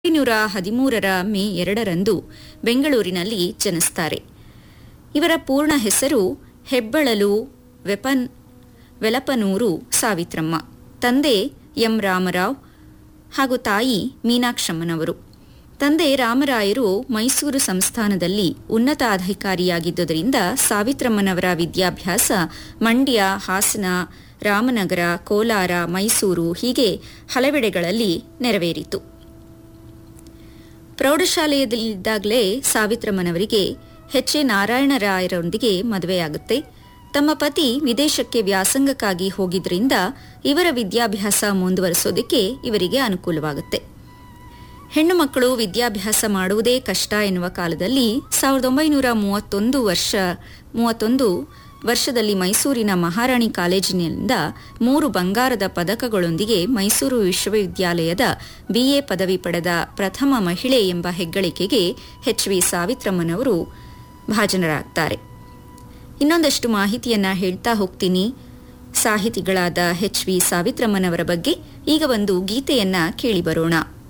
ಒಂಬೈನೂರ ಹದಿಮೂರರ ಮೇ ಎರಡರಂದು ಬೆಂಗಳೂರಿನಲ್ಲಿ ಜನಿಸ್ತಾರೆ ಇವರ ಪೂರ್ಣ ಹೆಸರು ಹೆಬ್ಬಳಲು ವೆಪನ್ ವೆಲಪನೂರು ಸಾವಿತ್ರಮ್ಮ ತಂದೆ ಎಂ ರಾಮರಾವ್ ಹಾಗೂ ತಾಯಿ ಮೀನಾಕ್ಷಮ್ಮನವರು ತಂದೆ ರಾಮರಾಯರು ಮೈಸೂರು ಸಂಸ್ಥಾನದಲ್ಲಿ ಉನ್ನತ ಅಧಿಕಾರಿಯಾಗಿದ್ದುದರಿಂದ ಸಾವಿತ್ರಮ್ಮನವರ ವಿದ್ಯಾಭ್ಯಾಸ ಮಂಡ್ಯ ಹಾಸನ ರಾಮನಗರ ಕೋಲಾರ ಮೈಸೂರು ಹೀಗೆ ಹಲವೆಡೆಗಳಲ್ಲಿ ನೆರವೇರಿತು ಪ್ರೌಢಶಾಲೆಯಲ್ಲಿದ್ದಾಗಲೇ ಸಾವಿತ್ರಮ್ಮನವರಿಗೆ ಎಚ್ ಎ ನಾರಾಯಣರಾಯರೊಂದಿಗೆ ಮದುವೆಯಾಗುತ್ತೆ ತಮ್ಮ ಪತಿ ವಿದೇಶಕ್ಕೆ ವ್ಯಾಸಂಗಕ್ಕಾಗಿ ಹೋಗಿದ್ರಿಂದ ಇವರ ವಿದ್ಯಾಭ್ಯಾಸ ಮುಂದುವರಿಸೋದಕ್ಕೆ ಇವರಿಗೆ ಅನುಕೂಲವಾಗುತ್ತೆ ಹೆಣ್ಣು ಮಕ್ಕಳು ವಿದ್ಯಾಭ್ಯಾಸ ಮಾಡುವುದೇ ಕಷ್ಟ ಎನ್ನುವ ಕಾಲದಲ್ಲಿ ಸಾವಿರದ ಒಂಬೈನೂರ ಮೂವತ್ತೊಂದು ವರ್ಷ ಮೂವತ್ತೊಂದು ವರ್ಷದಲ್ಲಿ ಮೈಸೂರಿನ ಮಹಾರಾಣಿ ಕಾಲೇಜಿನಿಂದ ಮೂರು ಬಂಗಾರದ ಪದಕಗಳೊಂದಿಗೆ ಮೈಸೂರು ವಿಶ್ವವಿದ್ಯಾಲಯದ ಬಿಎ ಪದವಿ ಪಡೆದ ಪ್ರಥಮ ಮಹಿಳೆ ಎಂಬ ಹೆಗ್ಗಳಿಕೆಗೆ ಎಚ್ ವಿ ಸಾವಿತ್ರಮ್ಮನವರು ಭಾಜನರಾಗ್ತಾರೆ ಇನ್ನೊಂದಷ್ಟು ಮಾಹಿತಿಯನ್ನ ಹೇಳ್ತಾ ಹೋಗ್ತೀನಿ ಸಾಹಿತಿಗಳಾದ ಎಚ್ ವಿ ಸಾವಿತ್ರಮ್ಮನವರ ಬಗ್ಗೆ ಈಗ ಒಂದು ಗೀತೆಯನ್ನ ಕೇಳಿ ಬರೋಣ